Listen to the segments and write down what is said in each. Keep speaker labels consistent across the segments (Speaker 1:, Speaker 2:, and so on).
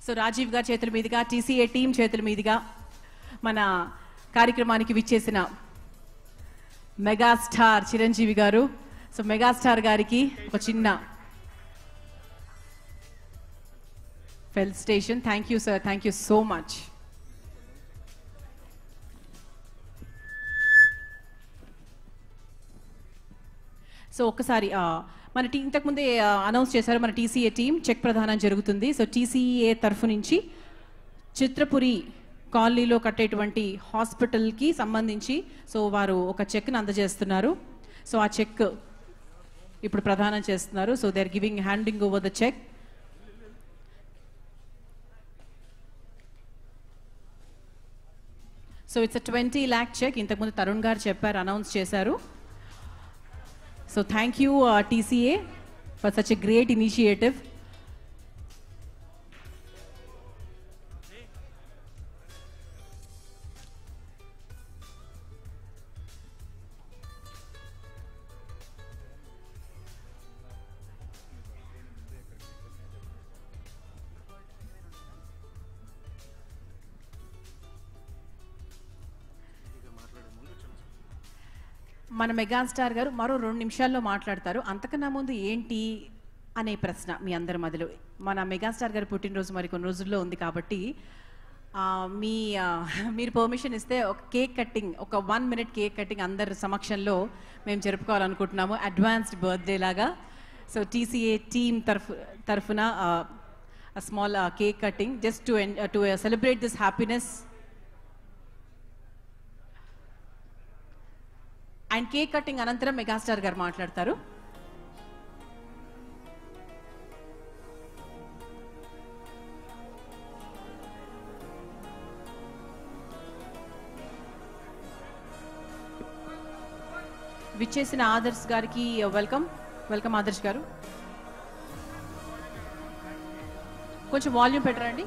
Speaker 1: so Rajiv గారి చేతుల మీదుగా టీసీఏ టీం చేతుల మీదుగా మన కార్యక్రమానికి విచ్చేసిన మెగాస్టార్ చిరంజీవి గారు సో మెగాస్టార్ గారికి ఒక చిన్న felicitation thank you sir thank you so much so ఒక్కసారి ఆ, మన టీ ఇంతకుముందే అనౌన్స్ చేశారు మన టీసీఏ టీం చెక్ ప్రదానం జరుగుతుంది సో టీసీఏ తరఫు నుంచి చిత్రపురి కాలనీలో కట్టేటువంటి హాస్పిటల్కి సంబంధించి సో వారు ఒక చెక్ను అందజేస్తున్నారు సో ఆ చెక్ ఇప్పుడు ప్రదానం చేస్తున్నారు so they are giving handing over the check so it's twenty lakh check ఇంతకుముందు తరుణ్ గారు చెప్పారు అనౌన్స్ చేశారు so thank you TCA for such a great initiative మన మెగాస్టార్ గారు మరో రెండు నిమిషాల్లో మాట్లాడతారు అంతకన్నా ముందు ఏంటి అనే ప్రశ్న మీ అందరి మధ్యలో మన మెగాస్టార్ గారి పుట్టినరోజు మరి కొన్ని రోజుల్లో ఉంది కాబట్టి ఆ, మీ ఆ, మీరు పర్మిషన్ ఇస్తే ఒక కేక్ కట్టింగ్ ఒక వన్ మినిట్ కేక్ కట్టింగ్ అందరి సమక్షంలో మేము జరుపుకోవాలనుకుంటున్నాము అడ్వాన్స్డ్ బర్త్డే లాగా సో టీసీఏ టీమ్ తరఫు తరఫున small cake cutting just to to celebrate this happiness and cake cutting అనంతరం మెగాస్టార్ గారు మాట్లాడతారు విచ్చేసిన ఆదర్శ్ గారికి వెల్కమ్ వెల్కమ్ ఆదర్శ్ గారు కొంచెం వాల్యూమ్ పెట్టరండి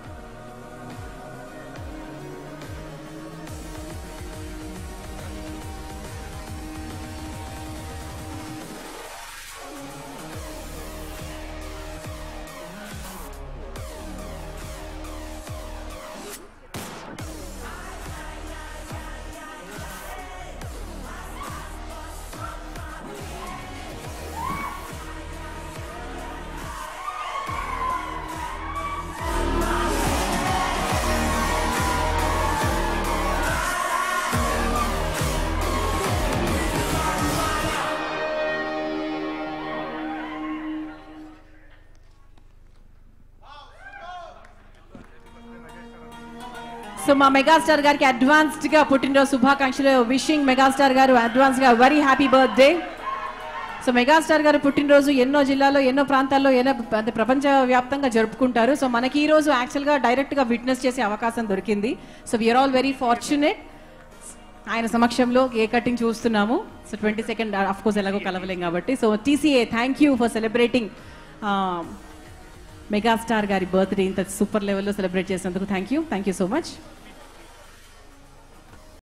Speaker 1: సో మా మెగాస్టార్ గారికి అడ్వాన్స్డ్ గా పుట్టినరోజు శుభాకాంక్షలు విషింగ్ మెగాస్టార్ గారు అడ్వాన్స్ గా very happy birthday so megastar garu పుట్టినరోజు ఎన్నో జిల్లాలో ఎన్నో ప్రాంతాల్లో ఎన్నో అంటే ప్రపంచ వ్యాప్తంగా జరుపుకుంటారు సో మనకి ఈ రోజు యాక్చువల్ గా డైరెక్ట్ గా విట్నెస్ చేసే అవకాశం దొరికింది so we are all very fortunate ఆయన సమక్షంలో ఏ కటింగ్ చూస్తున్నాము so twenty second of course ఎలాగో కలవలేం కాబట్టి so TCA thank you for celebrating megastar గారి బర్త్డే ఇంత సూపర్ లెవెల్లో సెలబ్రేట్ చేసినందుకు thank you thank you so much